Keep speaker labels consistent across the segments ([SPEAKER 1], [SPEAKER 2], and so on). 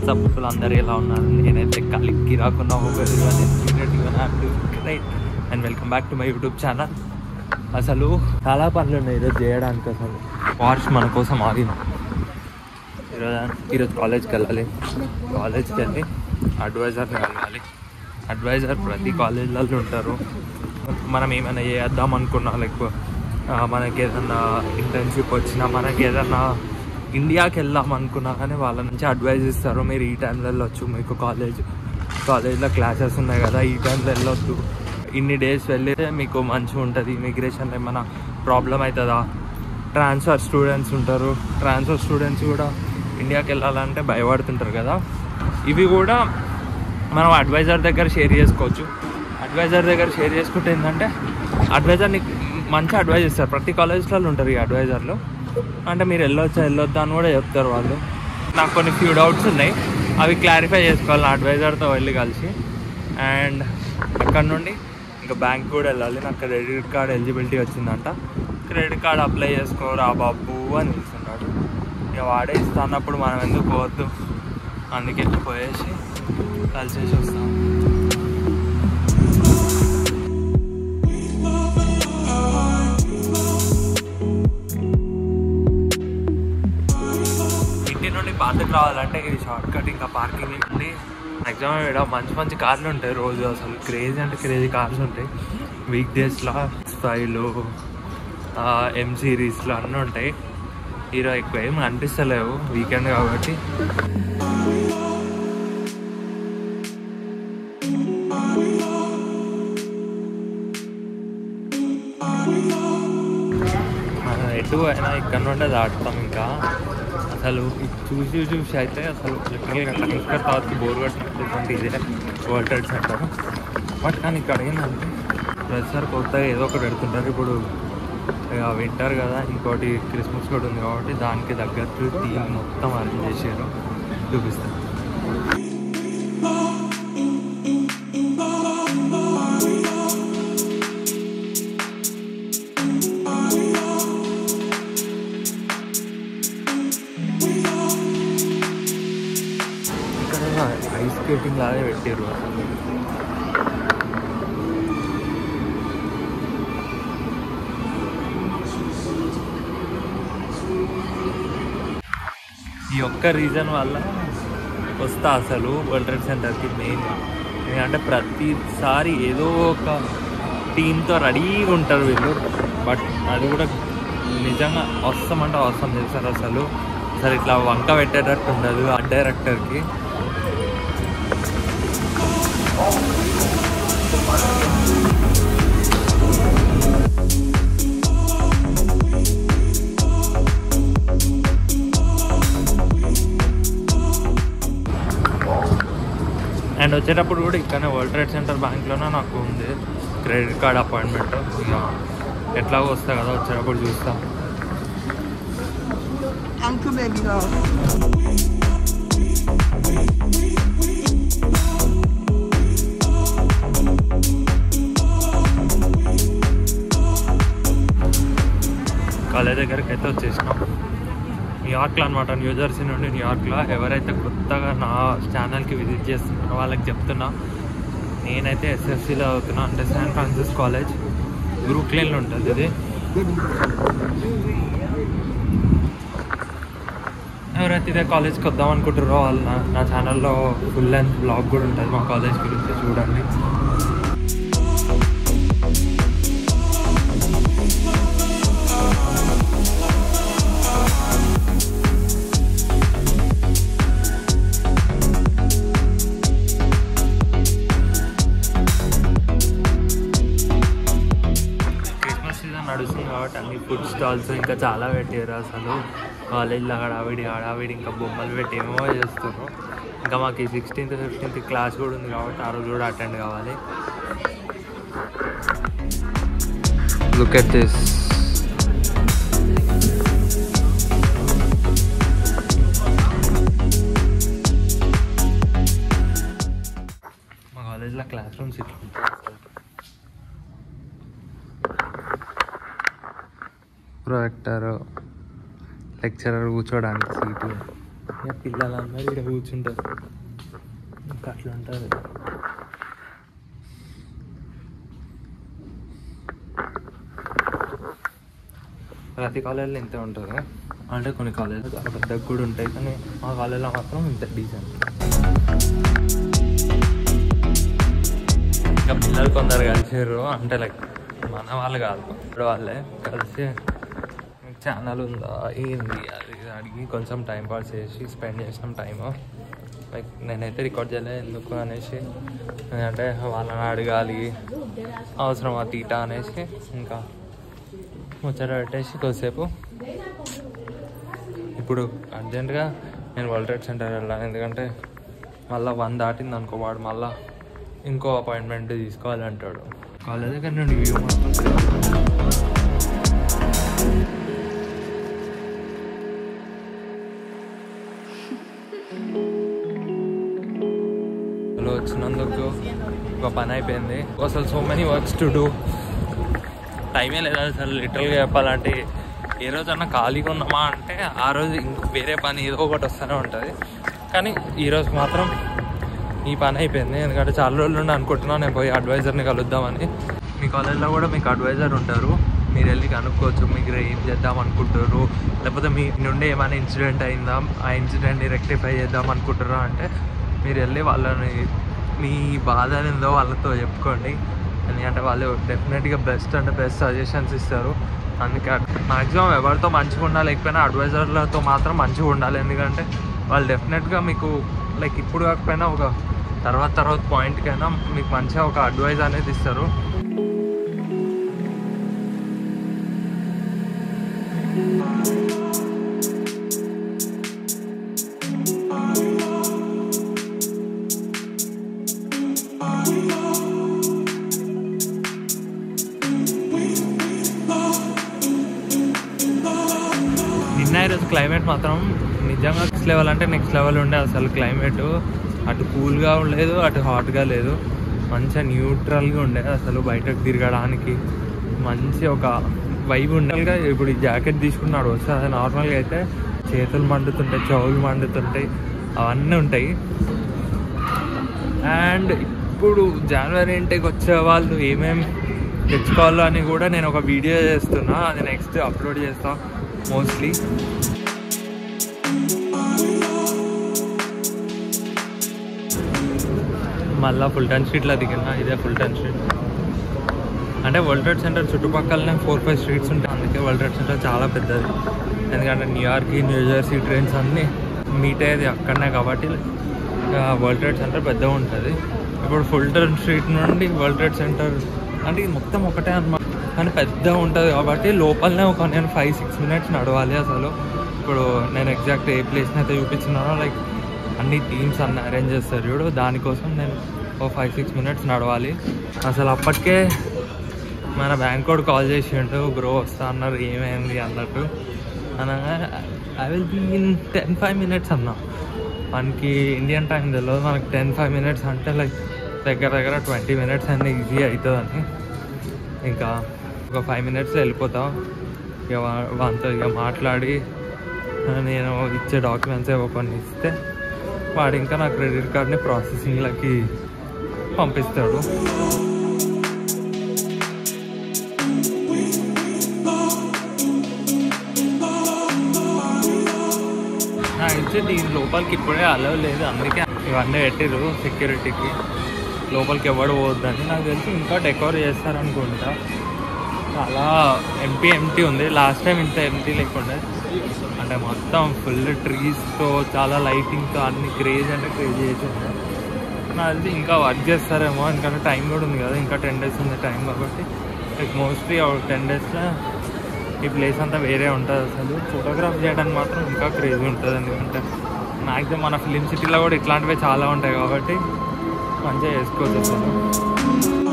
[SPEAKER 1] WhatsApp గ్రూపులు అందరూ ఎలా ఉన్నారు నేనైతే కలిక్కి రాకుండా ఒకరిగా నేను right and welcome back to my YouTube channel అసలు చాలా పనులు ఉన్నాయి ఈరోజు చేయడానికి అసలు వార్ష్ మన కోసం ఆగింది ఈరోజు ఈరోజు కాలేజ్కి వెళ్ళాలి కాలేజ్కి వెళ్ళి అడ్వైజర్ని కలవాలి అడ్వైజర్ ప్రతి కాలేజ్లలో ఉంటారు మనం ఏమైనా చేద్దాం అనుకున్నా లైక్ మనకి ఏదన్నా ఇంటర్న్షిప్ వచ్చినా మనకి ఏదన్నా ఇండియాకి వెళ్దాం అనుకున్నా కానీ వాళ్ళ నుంచి అడ్వైజ్ ఇస్తారు మీరు ఈ టైంలో వెళ్ళొచ్చు మీకు కాలేజ్ కాలేజ్లో క్లాసెస్ ఉన్నాయి కదా ఈ టైంలో వెళ్ళొద్దు ఇన్ని డేస్ వెళ్ళితే మీకు మంచిగా ఉంటుంది ఇమిగ్రేషన్లో ఏమైనా ప్రాబ్లం అవుతుందా ట్రాన్స్ఫర్ స్టూడెంట్స్ ఉంటారు ట్రాన్స్ఫర్ స్టూడెంట్స్ కూడా ఇండియాకి వెళ్ళాలంటే భయపడుతుంటారు కదా ఇవి కూడా మనం అడ్వైజర్ దగ్గర షేర్ చేసుకోవచ్చు అడ్వైజర్ దగ్గర షేర్ చేసుకుంటే ఏంటంటే అడ్వైజర్ నీకు మంచి అడ్వైజ్ ఇస్తారు ప్రతి కాలేజ్లలో ఉంటారు ఈ అడ్వైజర్లు అంటే మీరు వెళ్ళొచ్చా వెళ్ళొద్దా అని కూడా చెప్తారు వాళ్ళు నాకు కొన్ని ఫ్యూ డౌట్స్ ఉన్నాయి అవి క్లారిఫై చేసుకోవాలి నా అడ్వైజర్తో వెళ్ళి కలిసి అండ్ అక్కడ నుండి ఇంకా బ్యాంక్ కూడా వెళ్ళాలి నాకు క్రెడిట్ కార్డ్ ఎలిజిబిలిటీ వచ్చిందంట క్రెడిట్ కార్డ్ అప్లై చేసుకోరా బాబు అని పిలుస్తున్నాడు ఇక వాడే ఇస్తా అన్నప్పుడు మనం ఎందుకు పోవద్దు అందుకే పోయేసి కలిసేసి వస్తాం ఇంటి నుండి పాతకు రావాలంటే ఇది షార్ట్ కట్ ఇంకా పార్కింగ్ నుండి మ్యాక్సిమం ఇక్కడ మంచి మంచి కార్లు ఉంటాయి రోజు అసలు క్రేజీ అంటే క్రేజీ కార్స్ ఉంటాయి వీక్ డేస్లో స్టైలు ఎం సిరీస్లో అన్నీ ఉంటాయి హీరో ఎక్కువ ఏం అనిపిస్తలేవు వీకెండ్ కాబట్టి మనం ఎటు అయినా ఇక్కడ నుండే దాటుతాం ఇంకా అసలు ఇది చూసి చూసి అయితే అసలు లిటరల్గా టంకర్ తర్వాత బోర్ కట్టినటువంటి ఇదే వరల్డ్ ట్రేడ్ సెంటర్ బట్ కానీ ఇక్కడ ఏంటంటే ప్రతిసారి కొత్తగా ఏదో ఒకటి పెడుతుంటారు ఇప్పుడు ఇక వింటర్ కదా ఇంకోటి క్రిస్మస్ కూడా ఉంది కాబట్టి దానికి తగ్గట్టు థీమ్ మొత్తం అరేంజ్ చేసారు చూపిస్తాను ఇక్కడ ఐస్ స్కేటింగ్ లాగే పెట్టారు అసలు ఈ ఒక్క రీజన్ వల్ల వస్తా అసలు వరల్డ్ ట్రేడ్ సెంటర్కి మెయిన్గా ఎందుకంటే ప్రతిసారి ఏదో ఒక టీంతో రెడీగా ఉంటారు వీళ్ళు బట్ అది కూడా నిజంగా వస్తామంటే వస్తాం చేస్తారు అసలు అసలు ఇట్లా వంక పెట్టేటట్టు ఉండదు ఆ డైరెక్టర్కి అండ్ వచ్చేటప్పుడు కూడా ఇక్కడనే వరల్డ్ ట్రేడ్ సెంటర్ బ్యాంక్లోనే నాకు ఉంది క్రెడిట్ కార్డ్ అపాయింట్మెంట్ ఇక ఎట్లాగో వస్తా కదా వచ్చేటప్పుడు చూస్తా
[SPEAKER 2] Uncle baby girl.
[SPEAKER 1] కాలేజ్ దగ్గరికి అయితే వచ్చేసినాం న్యూయార్క్లో అనమాట న్యూజెర్సీ నుండి న్యూయార్క్లో ఎవరైతే కొత్తగా నా ఛానల్కి విజిట్ చేస్తున్నారో వాళ్ళకి చెప్తున్నా నేనైతే ఎస్ఎఫ్సీలో అవుతున్నా అంటే శాన్ ఫ్రాన్సిస్ కాలేజ్ బ్రూక్లైన్లో ఉంటుంది ఇది ఎవరైతే ఇదే కాలేజ్కి వద్దాం అనుకుంటారో వాళ్ళు నా నా ఛానల్లో ఫుల్ లెంత్ బ్లాగ్ కూడా ఉంటుంది మా కాలేజ్ గురించి చూడండి క్రిస్మస్ సీజన్ నడుస్తుంది కాబట్టి అన్ని ఫుడ్ స్టాల్స్ ఇంకా చాలా పెట్టారు అసలు కాలేజ్లో హడావిడి హడావిడి ఇంకా బొమ్మలు పెట్టి ఏమో చేస్తున్నారు ఇంకా మాకు ఈ సిక్స్టీన్త్ ఫిఫ్టీన్త్ క్లాస్ కూడా ఉంది కాబట్టి ఆ రోజు కూడా అటెండ్ కావాలి లుక్ ఎట్ దిస్ మా కాలేజ్లో క్లాస్ రూమ్స్ ఇట్లా ఉంటాయి అసలు. ప్రొజెక్టర్ లెక్చరర్ కూర్చోడానికి సీటు ఇక పిల్లలందరూ ఇక్కడ కూర్చుంటారు ఇంకా అట్లా ఉంటుంది ప్రతి కాలేజీలో ఇంతే ఉంటుంది అంటే కొన్ని కాలేజీలు చాలా పెద్దగా కూడా ఉంటాయి కానీ మా కాలేజీలో మాత్రం ఇంత డీసెంట్ ఇంకా పిల్లలు కొందరు కలిసారు అంటే లైక్ మన వాళ్ళు కాదు ఇప్పుడు వాళ్ళే కలిసి ఛానల్ ఉందా ఏంది అది ఇది అడిగి కొంచెం టైం పాస్ చేసి స్పెండ్ చేసినాం టైం లైక్ నేనైతే రికార్డ్ చేయలేదు ఎందుకు అనేసి అంటే వాళ్ళని అడగాలి అవసరం ఆ తీట అనేసి ఇంకా ముచ్చట పెట్టేసి కొద్దిసేపు ఇప్పుడు అర్జెంటుగా నేను వరల్డ్ ట్రేడ్ సెంటర్ వెళ్ళాను ఎందుకంటే మళ్ళీ వన్ దాటింది అనుకో వాడు మళ్ళీ ఇంకో అపాయింట్మెంట్ తీసుకోవాలంటాడు కాలేజ్ దగ్గర నుండి వ్యూ మొత్తం హలో వచ్చినందుకు ఒక పని అయిపోయింది అసలు so many works to do టైమే లేదు అసలు లిటరల్గా చెప్పాలంటే ఏ రోజన్నా ఖాళీగా ఉన్నామా అంటే ఆ రోజు ఇంక వేరే పని ఏదో ఒకటి వస్తూనే ఉంటుంది కానీ ఈరోజు మాత్రం ఈ పని అయిపోయింది ఎందుకంటే చాలా రోజులు నుండి అనుకుంటున్నాను నేను పోయి అడ్వైజర్ని కలుద్దామని మీ కాలేజ్లో కూడా మీకు అడ్వైజర్ ఉంటారు మీరు వెళ్ళి కనుక్కోవచ్చు మీకు ఏం చేద్దాం అనుకుంటారు లేకపోతే మీ నుండి ఏమైనా ఇన్సిడెంట్ అయిందా ఆ ఇన్సిడెంట్ని రెక్టిఫై చేద్దాం అనుకుంటారా అంటే మీరు వెళ్ళి వాళ్ళని మీ బాధ ఏందో వాళ్ళతో చెప్పుకోండి ఎందుకంటే వాళ్ళు డెఫినెట్గా బెస్ట్ అంటే బెస్ట్ సజెషన్స్ ఇస్తారు అందుకే మ్యాక్సిమం ఎవరితో మంచిగా ఉండాలి లేకపోయినా అడ్వైజర్లతో మాత్రం మంచిగా ఉండాలి ఎందుకంటే వాళ్ళు డెఫినెట్గా మీకు లైక్ ఇప్పుడు కాకపోయినా ఒక తర్వాత తర్వాత పాయింట్కైనా మీకు మంచిగా ఒక అడ్వైజ్ అనేది ఇస్తారు నిన్న ఈరోజు క్లైమేట్ మాత్రం నిజంగా నెక్స్ట్ లెవెల్ అంటే నెక్స్ట్ లెవెల్ ఉండే అసలు క్లైమేట్ అటు కూల్గా లేదు అటు హాట్గా లేదు మంచిగా న్యూట్రల్గా ఉండే అసలు బయటకు తిరగడానికి మంచి ఒక వైబ్ ఉండేగా ఇప్పుడు ఈ జాకెట్ తీసుకున్నాడు వస్తే అది నార్మల్గా అయితే చేతులు మండుతుంటాయి చెవులు మండుతుంటాయి అవన్నీ ఉంటాయి అండ్ ఇప్పుడు జనవరి ఇంటికి వచ్చే వాళ్ళు ఏమేమి తెచ్చుకోవాలో అని కూడా నేను ఒక వీడియో చేస్తున్నా అది నెక్స్ట్ అప్లోడ్ చేస్తా మోస్ట్లీ మళ్ళా ఫుల్టన్ స్ట్రీట్లో దిగిన ఇదే ఫుల్టన్ స్ట్రీట్ అంటే వరల్డ్ ట్రేడ్ సెంటర్ చుట్టుపక్కలనే ఫోర్ ఫైవ్ స్ట్రీట్స్ ఉంటాయి అందుకే వరల్డ్ ట్రేడ్ సెంటర్ చాలా పెద్దది ఎందుకంటే న్యూయార్క్ న్యూ జెర్సీ ట్రైన్స్ అన్నీ మీట్ అయ్యేది అక్కడనే కాబట్టి వరల్డ్ ట్రేడ్ సెంటర్ పెద్దగా ఉంటుంది ఇప్పుడు ఫుల్టన్ స్ట్రీట్ నుండి వరల్డ్ ట్రేడ్ సెంటర్ అంటే ఇది మొత్తం ఒకటే అనమాట కానీ పెద్దగా ఉంటుంది కాబట్టి లోపలనే ఒక నేను ఫైవ్ సిక్స్ మినిట్స్ నడవాలి అసలు ఇప్పుడు నేను ఎగ్జాక్ట్ ఏ ప్లేస్ని అయితే చూపించినానో లైక్ అన్ని టీమ్స్ అన్ని అరేంజ్ చేస్తారు చూడు దానికోసం నేను ఒక ఫైవ్ సిక్స్ మినిట్స్ నడవాలి అసలు అప్పటికే మన బ్యాంక్ కోడ్ కాల్ చేసిండు బ్రో వస్తా అన్నారు ఏమైంది అన్నట్టు అనగా I will be in ten five minutes అన్నా మనకి ఇండియన్ టైం తెలియదు మనకి టెన్ ఫైవ్ మినిట్స్ అంటే లైక్ దగ్గర దగ్గర ట్వంటీ మినిట్స్ అన్నీ ఈజీ అవుతుందని ఇంకా ఒక ఫైవ్ మినిట్స్లో వెళ్ళిపోతాం ఇక వా- వానితో ఇక మాట్లాడి నేను ఇచ్చే డాక్యుమెంట్స్ ఏవో కొన్ని ఇస్తే వాడు ఇంకా నా క్రెడిట్ కార్డ్ని ప్రాసెసింగ్లకి పంపిస్తాడు నాకు తెలిసి దీని లోపలికి ఇప్పుడే అలవ్ లేదు అందుకే ఇవన్నీ పెట్టిరు సెక్యూరిటీకి లోపలికి ఎవడు పోవద్దని నాకు తెలిసి ఇంకా డెకోర్ చేస్తారనుకుంటా చాలా ఎంటీ ఎంటీ ఉంది లాస్ట్ టైం ఇంత ఎంటీ లేకుండా అంటే మొత్తం ఫుల్ ట్రీస్తో చాలా లైటింగ్తో అన్ని క్రేజ్ అంటే క్రేజ్ చేసింది నాకు తెలిసి ఇంకా వర్క్ చేస్తారేమో ఎందుకంటే టైం కూడా ఉంది కదా ఇంకా టెన్ డేస్ ఉంది టైం కాబట్టి లైక్ మోస్ట్లీ టెన్ డేస్లో ఈ ప్లేస్ అంతా వేరే ఉంటుంది అసలు ఫోటోగ్రాఫ్ చేయడానికి మాత్రం ఇంకా క్రేజ్ ఉంటుంది ఎందుకంటే మ్యాక్సిమం మన ఫిలిం సిటీలో కూడా ఇట్లాంటివి చాలా ఉంటాయి కాబట్టి మంచిగా చేసుకోవచ్చు అసలు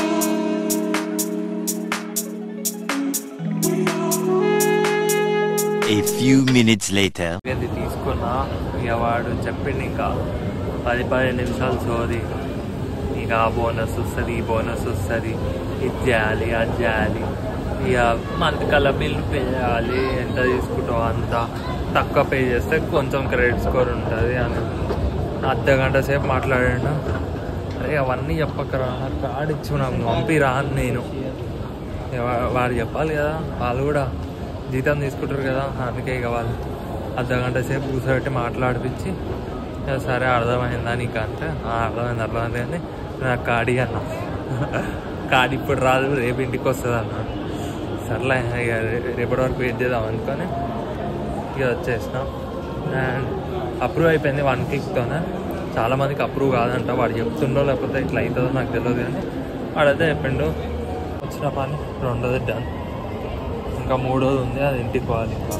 [SPEAKER 3] A few minutes later.
[SPEAKER 1] ఇది తీసుకున్నా ఇక వాడు చెప్పిండు ఇంకా పది పదిహేను నిమిషాలు సోది ఇక ఆ బోనస్ వస్తుంది ఈ బోనస్ వస్తుంది ఇది చేయాలి అది చేయాలి ఇక మంత్ కల్లా బిల్లు పే చేయాలి ఎంత తీసుకుంటావు అంత తక్కువ పే చేస్తే కొంచెం క్రెడిట్ స్కోర్ ఉంటుంది అని అర్ధ గంట సేపు మాట్లాడాను అరే అవన్నీ చెప్పకరా నాకు కార్డు ఇచ్చి నాకు పంపిరా అని నేను ఇక వా- వాడు చెప్పాలి కదా వాళ్ళు కూడా జీతం తీసుకుంటారు కదా అందుకే ఇక వాళ్ళు అర్ధ గంట సేపు కూర్చోబెట్టి మాట్లాడిపించి ఇక సరే అర్థమైందా నీకు అంటే "ఆ, అర్థమైంది అర్థమైంది అని నాకు కాడి అన్నా కాడి ఇప్పుడు రాదు రేపు ఇంటికి వస్తుంది అన్నా సర్లే ఇక రే- రేపటి వరకు వెయిట్ చేద్దాం అనుకొని ఇక వచ్చేసినాం అండ్ అప్రూవ్ అయిపోయింది వన్ క్లిక్తోనే చాలా మందికి అప్రూవ్ కాదంట వాడు చెప్తుండో లేకపోతే ఇట్లా అవుతుందో నాకు తెలియదు కానీ వాడైతే చెప్పిండు వచ్చిన పని రెండోది డన్ ఇంకా మూడోది ఉంది అది ఇంటికి పోవాలి ఇంకా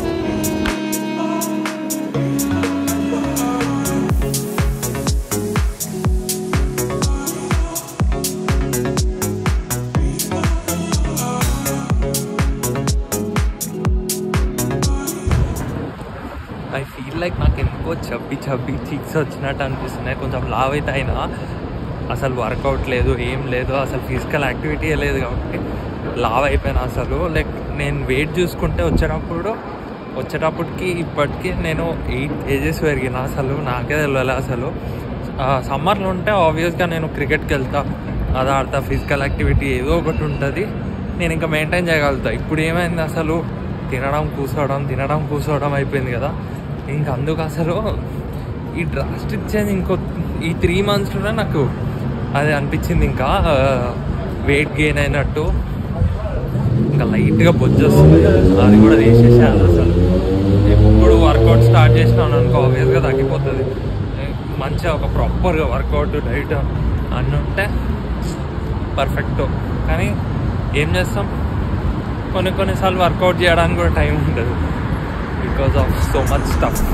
[SPEAKER 1] ఐ ఫీల్ లైక్ నాకు ఎందుకో చబ్బి చబ్బి చీక్స్ వచ్చినట్టు అనిపిస్తున్నాయి కొంచెం లావ్ అయితే అయినా అసలు వర్కౌట్ లేదు ఏం లేదు అసలు ఫిజికల్ యాక్టివిటీ లేదు కాబట్టి లావ్ అయిపోయినా అసలు లైక్ నేను వెయిట్ చూసుకుంటే వచ్చేటప్పుడు వచ్చేటప్పటికి ఇప్పటికీ నేను ఎయిట్ ఏజెస్ పెరిగిన అసలు నాకే తెలియలే అసలు సమ్మర్లో ఉంటే ఆబ్వియస్గా నేను క్రికెట్కి వెళ్తా అది ఆడతా ఫిజికల్ యాక్టివిటీ ఏదో ఒకటి ఉంటుంది నేను ఇంకా మెయింటైన్ చేయగలుగుతా ఇప్పుడు ఏమైంది అసలు తినడం కూర్చోవడం తినడం కూర్చోవడం అయిపోయింది కదా ఇంక అందుకు అసలు ఈ డ్రాస్టిక్ చేంజ్ ఇంకో ఈ త్రీ మంత్స్లోనే నాకు అది అనిపించింది ఇంకా వెయిట్ గెయిన్ అయినట్టు ఇంకా లైట్గా బొజ్జు వస్తుంది అది కూడా తీసేసాను అసలు ఎప్పుడు వర్కౌట్ స్టార్ట్ చేసినాను అనుకో ఆబ్వియస్గా తగ్గిపోతుంది మంచిగా ఒక ప్రాపర్గా వర్కౌట్ డైట్ అన్నీ ఉంటే పర్ఫెక్ట్ కానీ ఏం చేస్తాం కొన్ని కొన్నిసార్లు వర్కౌట్ చేయడానికి కూడా టైం ఉండదు because of so much stuff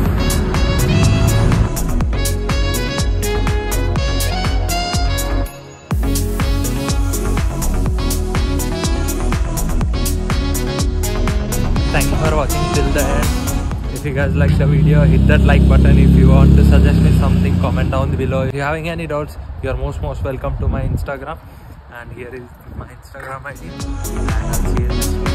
[SPEAKER 1] thank you for watching till the end if you guys like the video hit that like button if you want to suggest me something comment down below if you're having any doubts you're most most welcome to my instagram and here is my instagram id and i'll see you next